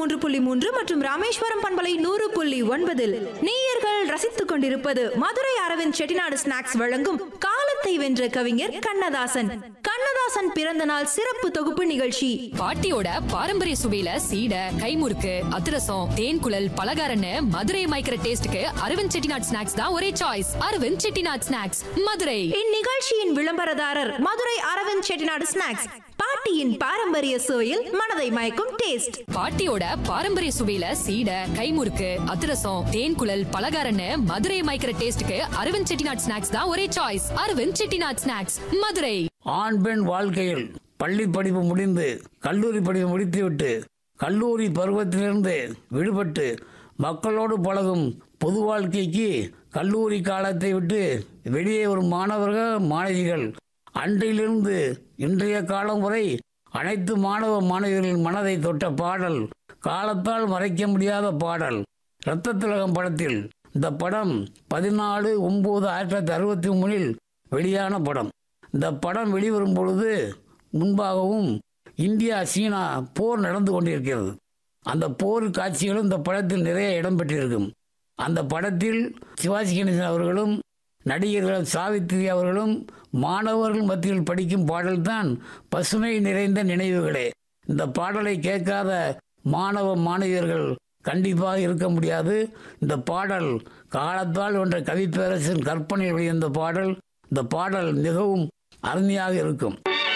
மூன்று புள்ளி மூன்று மற்றும் ராமேஸ்வரம் பண்பலை நூறு புள்ளி ஒன்பதில் நேயர்கள் ரசித்துக் கொண்டிருப்பது மதுரை அரவிந்த் செட்டிநாடு ஸ்நாக்ஸ் வழங்கும் காலத்தை வென்ற கவிஞர் கண்ணதாசன் கண்ணதாசன் பிறந்த நாள் சிறப்பு தொகுப்பு நிகழ்ச்சி பாட்டியோட பாரம்பரிய சுவையில சீடை கைமுறுக்கு அதிரசம் தேன் குழல் பலகாரன்னு மதுரை மைக்கிற டேஸ்டுக்கு அரவிந்த் செட்டிநாட் ஸ்நாக்ஸ் தான் ஒரே சாய்ஸ் அரவிந்த் செட்டிநாட் ஸ்நாக்ஸ் மதுரை இந்நிகழ்ச்சியின் விளம்பரதாரர் மதுரை அரவிந்த் செட்டிநாடு ஸ்நாக்ஸ் பாட்டியின் பாரம்பரிய சுவையில் மனதை மயக்கும் டேஸ்ட் பாட்டியோட பாரம்பரிய சுவையில சீடை கைமுறுக்கு அதிரசம் தேன் குழல் பலகாரன்னு மதுரை மைக்கிற டேஸ்டுக்கு அரவிந்த் செட்டிநாட் ஸ்நாக்ஸ் தான் ஒரே சாய்ஸ் அரவிந்த் செட்டிநாட் ஸ்நாக்ஸ் மதுரை ஆண் பெண் வாழ்க்கையில் பள்ளி படிப்பு முடிந்து கல்லூரி படிப்பு முடித்துவிட்டு கல்லூரி பருவத்திலிருந்து விடுபட்டு மக்களோடு பழகும் பொது வாழ்க்கைக்கு கல்லூரி காலத்தை விட்டு வெளியே வரும் மாணவர்கள் மாணவிகள் அன்றிலிருந்து இன்றைய காலம் வரை அனைத்து மாணவ மாணவிகளின் மனதை தொட்ட பாடல் காலத்தால் மறைக்க முடியாத பாடல் இரத்த திலகம் படத்தில் இந்த படம் பதினாலு ஒன்பது ஆயிரத்தி தொள்ளாயிரத்தி அறுபத்தி மூணில் வெளியான படம் இந்த படம் வெளிவரும் பொழுது முன்பாகவும் இந்தியா சீனா போர் நடந்து கொண்டிருக்கிறது அந்த போர் காட்சிகளும் இந்த படத்தில் நிறைய இடம்பெற்றிருக்கும் அந்த படத்தில் சிவாஜி கணேசன் அவர்களும் நடிகர்கள் சாவித்திரி அவர்களும் மாணவர்கள் மத்தியில் படிக்கும் பாடல்தான் பசுமை நிறைந்த நினைவுகளே இந்த பாடலை கேட்காத மாணவ மாணவியர்கள் கண்டிப்பாக இருக்க முடியாது இந்த பாடல் காலத்தால் வென்ற கவிப்பேரசின் கற்பனை வெளிவந்த பாடல் இந்த பாடல் மிகவும் அருமையாக இருக்கும்